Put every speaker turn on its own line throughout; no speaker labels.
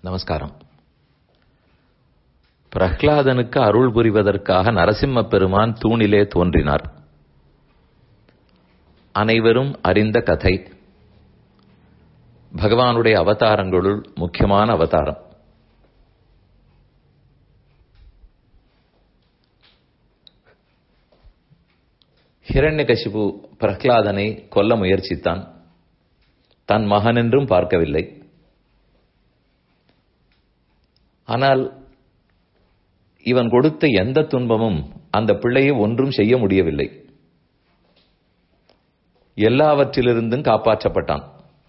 நமஸ்காரம் பிரஹ்லாதனுக்கு அருள் புரிவதற்காக நரசிம்ம பெருமான் தூணிலே தோன்றினார் அனைவரும் அறிந்த கதை பகவானுடைய அவதாரங்களுள் முக்கியமான அவதாரம் ஹிரண்யகசிபு பிரஹ்லாதனை கொல்ல முயற்சித்தான் தன் மகன் என்றும் பார்க்கவில்லை ஆனால் இவன் கொடுத்த எந்த துன்பமும் அந்த பிள்ளையை ஒன்றும் செய்ய முடியவில்லை எல்லாவற்றிலிருந்தும் காப்பாற்றப்பட்டான்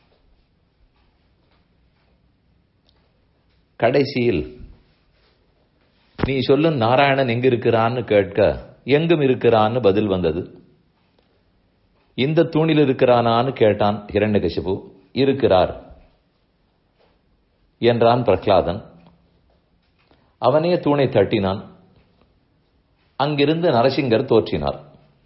கடைசியில் நீ சொல்லும் நாராயணன் எங்க இருக்கிறான்னு கேட்க எங்கும் இருக்கிறான்னு பதில் வந்தது இந்த தூணில் இருக்கிறானான்னு கேட்டான் ஹிரண்யகசிபு இருக்கிறார் என்றான் பிரகலாதன் அவனே தூணை தட்டினான் அங்கிருந்து நரசிங்கர் தோற்றினார்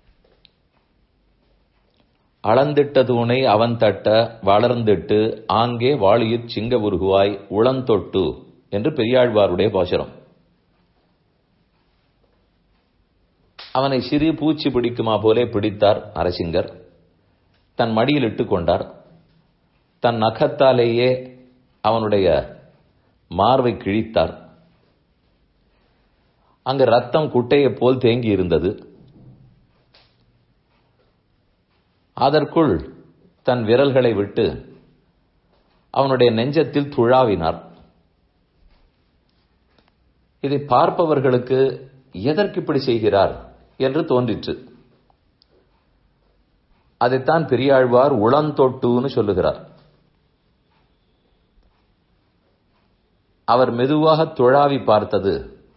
அளந்திட்ட தூணை அவன் தட்ட வளர்ந்திட்டு ஆங்கே வாழியிற் சிங்க உருகுவாய் உளந்தொட்டு என்று பெரியாழ்வாருடைய பாசுரம் அவனை சிறு பூச்சி பிடிக்குமா போலே பிடித்தார் நரசிங்கர் தன் மடியில் இட்டுக் கொண்டார் தன் நகத்தாலேயே அவனுடைய மார்பை கிழித்தார் அங்கு ரத்தம் குட்டையை போல் தேங்கி இருந்தது அதற்குள் தன் விரல்களை விட்டு அவனுடைய நெஞ்சத்தில் துழாவினார் இதை பார்ப்பவர்களுக்கு எதற்கு இப்படி செய்கிறார் என்று தோன்றிற்று அதைத்தான் பெரியாழ்வார் உளந்தொட்டுன்னு சொல்லுகிறார் அவர் மெதுவாக துழாவி பார்த்தது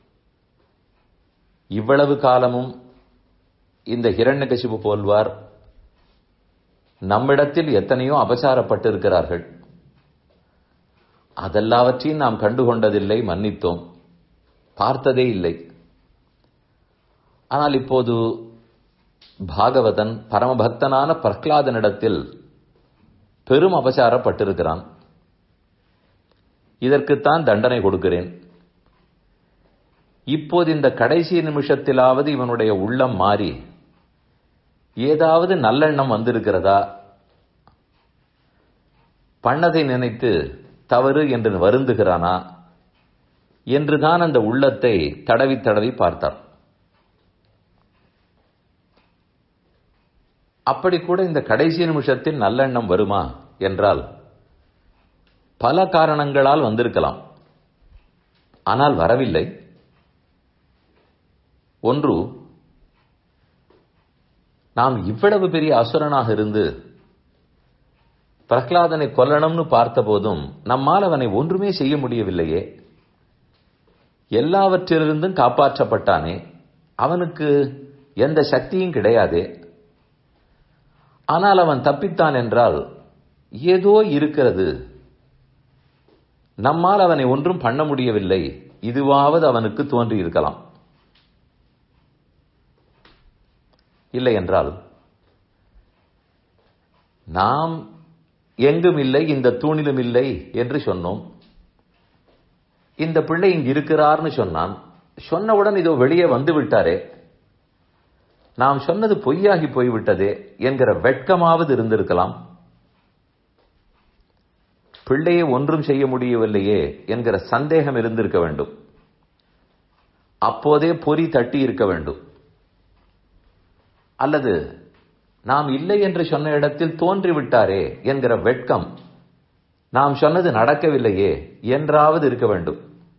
இவ்வளவு காலமும் இந்த ஹிரண்யகசிபு போல்வார் நம்மிடத்தில் எத்தனையோ அபசாரப்பட்டிருக்கிறார்கள் அதெல்லாவற்றையும் நாம் கண்டுகொண்டதில்லை மன்னித்தோம் பார்த்ததே இல்லை ஆனால் இப்போது பாகவதன் பரமபக்தனான பிரஹ்லாதனிடத்தில் பெரும் அபசாரப்பட்டிருக்கிறான் இதற்குத்தான் தண்டனை கொடுக்கிறேன் இப்போது இந்த கடைசி நிமிஷத்திலாவது இவனுடைய உள்ளம் மாறி ஏதாவது நல்லெண்ணம் வந்திருக்கிறதா பண்ணதை நினைத்து தவறு என்று வருந்துகிறானா என்றுதான் அந்த உள்ளத்தை தடவி தடவி பார்த்தார் அப்படி கூட இந்த கடைசி நிமிஷத்தில் நல்லெண்ணம் வருமா என்றால் பல காரணங்களால் வந்திருக்கலாம் ஆனால் வரவில்லை ஒன்று நாம் இவ்வளவு பெரிய அசுரனாக இருந்து பிரகலாதனை கொல்லணும்னு பார்த்த போதும் நம்மால் அவனை ஒன்றுமே செய்ய முடியவில்லையே எல்லாவற்றிலிருந்தும் காப்பாற்றப்பட்டானே அவனுக்கு எந்த சக்தியும் கிடையாதே ஆனால் அவன் தப்பித்தான் என்றால் ஏதோ இருக்கிறது நம்மால் அவனை ஒன்றும் பண்ண முடியவில்லை இதுவாவது அவனுக்கு தோன்றி இருக்கலாம் இல்லை என்றால் நாம் எங்கும் இல்லை இந்த தூணிலும் இல்லை என்று சொன்னோம் இந்த பிள்ளை இங்கு இருக்கிறார்னு சொன்னான் சொன்னவுடன் இதோ வெளியே வந்து விட்டாரே நாம் சொன்னது பொய்யாகி போய்விட்டதே என்கிற வெட்கமாவது இருந்திருக்கலாம் பிள்ளையை ஒன்றும் செய்ய முடியவில்லையே என்கிற சந்தேகம் இருந்திருக்க வேண்டும் அப்போதே பொறி தட்டி இருக்க வேண்டும் அல்லது நாம் இல்லை என்று சொன்ன இடத்தில் தோன்றிவிட்டாரே என்கிற வெட்கம் நாம் சொன்னது நடக்கவில்லையே என்றாவது இருக்க வேண்டும்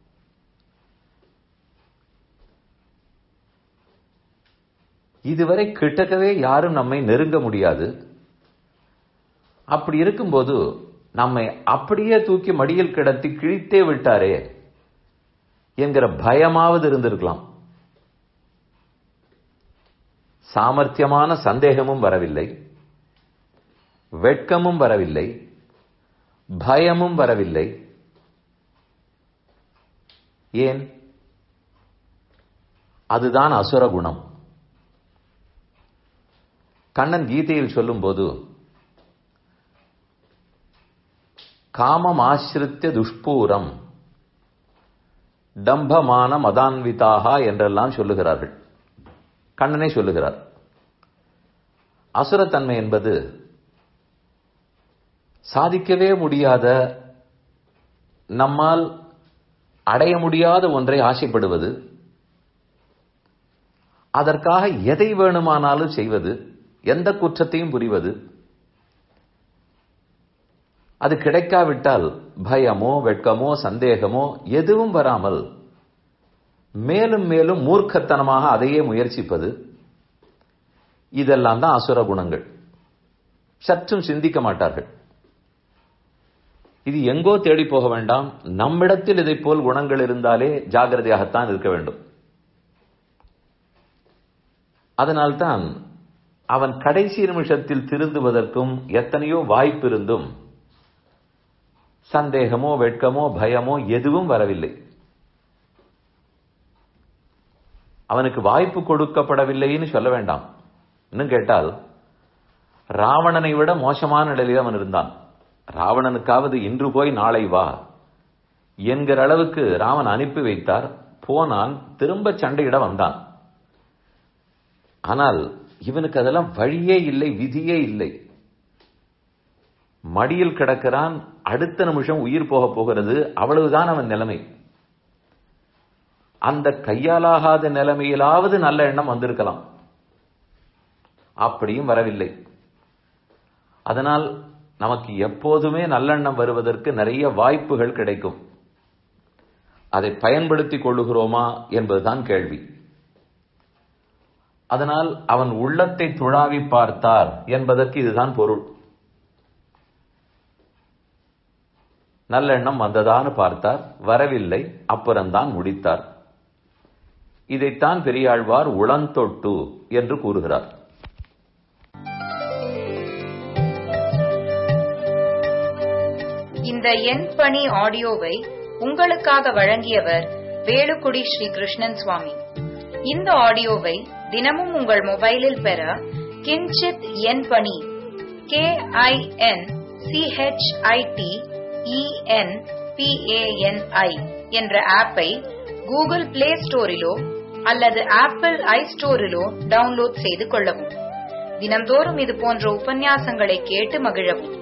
இதுவரை கிட்டக்கவே யாரும் நம்மை நெருங்க முடியாது அப்படி இருக்கும்போது நம்மை அப்படியே தூக்கி மடியில் கிடத்தி கிழித்தே விட்டாரே என்கிற பயமாவது இருந்திருக்கலாம் சாமர்த்தியமான சந்தேகமும் வரவில்லை வெட்கமும் வரவில்லை பயமும் வரவில்லை ஏன் அதுதான் அசுர குணம் கண்ணன் கீதையில் சொல்லும்போது காமம் ஆசிரித்திய துஷ்பூரம் டம்பமான மதான்விதாக என்றெல்லாம் சொல்லுகிறார்கள் கண்ணனை சொல்லுகிறார் அசுரத்தன்மை என்பது சாதிக்கவே முடியாத நம்மால் அடைய முடியாத ஒன்றை ஆசைப்படுவது அதற்காக எதை வேணுமானாலும் செய்வது எந்த குற்றத்தையும் புரிவது அது கிடைக்காவிட்டால் பயமோ வெட்கமோ சந்தேகமோ எதுவும் வராமல் மேலும் மேலும் மூர்க்கத்தனமாக அதையே முயற்சிப்பது இதெல்லாம் தான் அசுர குணங்கள் சற்றும் சிந்திக்க மாட்டார்கள் இது எங்கோ தேடி போக வேண்டாம் நம்மிடத்தில் இதை போல் குணங்கள் இருந்தாலே ஜாகிரதையாகத்தான் இருக்க வேண்டும் அதனால்தான் அவன் கடைசி நிமிஷத்தில் திருந்துவதற்கும் எத்தனையோ வாய்ப்பு இருந்தும் சந்தேகமோ வெட்கமோ பயமோ எதுவும் வரவில்லை அவனுக்கு வாய்ப்பு கொடுக்கப்படவில்லைன்னு சொல்ல வேண்டாம் இன்னும் கேட்டால் ராவணனை விட மோசமான நிலையில் அவன் இருந்தான் ராவணனுக்காவது இன்று போய் நாளை வா என்கிற அளவுக்கு ராமன் அனுப்பி வைத்தார் போனான் திரும்ப சண்டையிட வந்தான் ஆனால் இவனுக்கு அதெல்லாம் வழியே இல்லை விதியே இல்லை மடியில் கிடக்கிறான் அடுத்த நிமிஷம் உயிர் போக போகிறது அவ்வளவுதான் அவன் நிலைமை அந்த கையாலாகாத நிலைமையிலாவது நல்ல எண்ணம் வந்திருக்கலாம் அப்படியும் வரவில்லை அதனால் நமக்கு எப்போதுமே நல்லெண்ணம் வருவதற்கு நிறைய வாய்ப்புகள் கிடைக்கும் அதை பயன்படுத்திக் கொள்ளுகிறோமா என்பதுதான் கேள்வி அதனால் அவன் உள்ளத்தை துழாவி பார்த்தார் என்பதற்கு இதுதான் பொருள் நல்லெண்ணம் வந்ததான்னு பார்த்தார் வரவில்லை அப்புறம்தான் முடித்தார் இதைத்தான் பெரியாழ்வார் உளந்தொட்டு என்று கூறுகிறார்
இந்த எண் பணி ஆடியோவை உங்களுக்காக வழங்கியவர் வேலுக்குடி ஸ்ரீ கிருஷ்ணன் சுவாமி இந்த ஆடியோவை தினமும் உங்கள் மொபைலில் பெற கிஞ்சித் எண் பணி கே ஐ என் சிஹெச்ஐடி இஎன் பிஏஎன்ஐ என்ற ஆப்பை கூகுள் பிளே ஸ்டோரிலோ அல்லது ஆப்பிள் ஐ ஸ்டோரிலோ டவுன்லோட் செய்து கொள்ளவும் தினந்தோறும் இது போன்ற உபன்யாசங்களை கேட்டு மகிழவும்